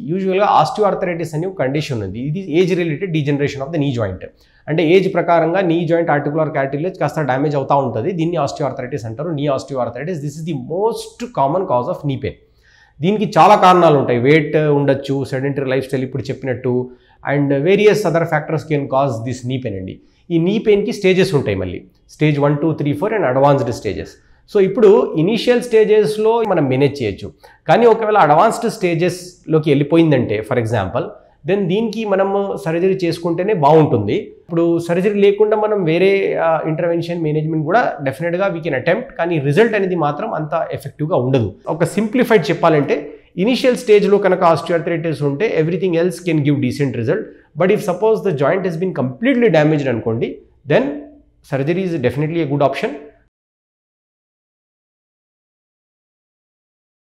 యూజువల్గా ఆస్టియోఆర్థరైటిస్ అనే ఒక కండిషన్ ఉంది ఇది age related degeneration of the knee joint అంటే ఏజ్ ప్రకారంగా నీ జాయింట్ ఆర్టికులర్ క్యాటిలేజ్ కాస్త డ్యామేజ్ అవుతూ ఉంటుంది దీన్ని ఆస్టియోఆర్థరైటిస్ అంటారు knee osteoarthritis this is the most common cause of knee pain దీనికి చాలా కారణాలు ఉంటాయి వెయిట్ ఉండొచ్చు సెడెంటరీ లైఫ్ స్టైల్ ఇప్పుడు చెప్పినట్టు and various other factors can cause this knee pain అండి ఈ నీ పెయిన్కి స్టేజెస్ ఉంటాయి మళ్ళీ stage one two three four and advanced stages so ఇప్పుడు ఇనీషియల్ స్టేజెస్లో మనం మేనేజ్ చేయొచ్చు కానీ ఒకవేళ అడ్వాన్స్డ్ స్టేజెస్లోకి వెళ్ళిపోయిందంటే ఫర్ ఎగ్జాంపుల్ దెన్ దీనికి మనం సర్జరీ చేసుకుంటేనే బాగుంటుంది ఇప్పుడు సర్జరీ లేకుండా మనం వేరే ఇంటర్వెన్షన్ మేనేజ్మెంట్ కూడా డెఫినెట్గా వీ కెన్ అటెంప్ట్ కానీ రిజల్ట్ అనేది మాత్రం అంత ఎఫెక్టివ్గా ఉండదు ఒక సింప్లిఫైడ్ చెప్పాలంటే ఇనిషియల్ స్టేజ్లో కనుక ఆస్టియోఆర్థరైటిస్ ఉంటే everything else can give decent result but if suppose the joint has been completely damaged అనుకోండి then surgery is definitely a good option